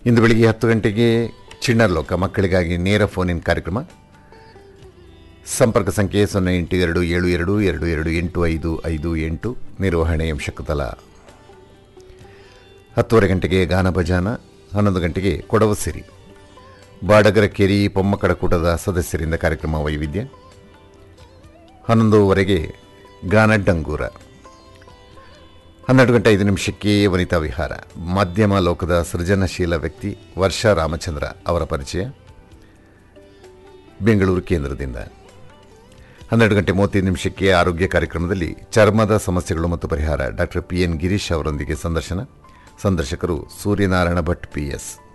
ಇಂದು ಬೆಳಿಗ್ಗೆ ಹತ್ತು ಗಂಟೆಗೆ ಚಿಣ್ಣರ್ ಲೋಕ ಮಕ್ಕಳಿಗಾಗಿ ನೇರ ಫೋನ್ ಇನ್ ಕಾರ್ಯಕ್ರಮ ಸಂಪರ್ಕ ಸಂಖ್ಯೆ ಸೊನ್ನೆ ಎಂಟು ಎರಡು ಏಳು ಎರಡು ಎರಡು ಎರಡು ಎಂಟು ಐದು ಐದು ಎಂಟು ನಿರ್ವಹಣೆ ಎಂ ಶಕುತಲ ಹತ್ತುವರೆ ಗಂಟೆಗೆ ಗಾನ ಭಜಾನ ಹನ್ನೊಂದು ಗಂಟೆಗೆ ಕೊಡವ ಸಿರಿ ಬಾಡಗರ ಕೆರಿ ಪೊಮ್ಮಕ್ಕಡ ಕೂಟದ ಸದಸ್ಯರಿಂದ ಕಾರ್ಯಕ್ರಮ ವೈವಿಧ್ಯ ಹನ್ನೊಂದುವರೆಗೆ ಗಾನ ಡಂಗೂರ ಹನ್ನೆರಡು ಗಂಟೆ ಐದು ನಿಮಿಷಕ್ಕೆ ವನಿತಾ ವಿಹಾರ ಮಾಧ್ಯಮ ಲೋಕದ ಸೃಜನಶೀಲ ವ್ಯಕ್ತಿ ವರ್ಷಾ ರಾಮಚಂದ್ರ ಅವರ ಪರಿಚಯ ಬೆಂಗಳೂರು ಕೇಂದ್ರದಿಂದ ಹನ್ನೆರಡು ಗಂಟೆ ಮೂವತ್ತೈದು ನಿಮಿಷಕ್ಕೆ ಆರೋಗ್ಯ ಕಾರ್ಯಕ್ರಮದಲ್ಲಿ ಚರ್ಮದ ಸಮಸ್ಯೆಗಳು ಮತ್ತು ಪರಿಹಾರ ಡಾಕ್ಟರ್ ಪಿ ಎನ್ ಗಿರೀಶ್ ಅವರೊಂದಿಗೆ ಸಂದರ್ಶನ ಸಂದರ್ಶಕರು ಸೂರ್ಯನಾರಾಯಣ ಭಟ್ ಪಿ ಎಸ್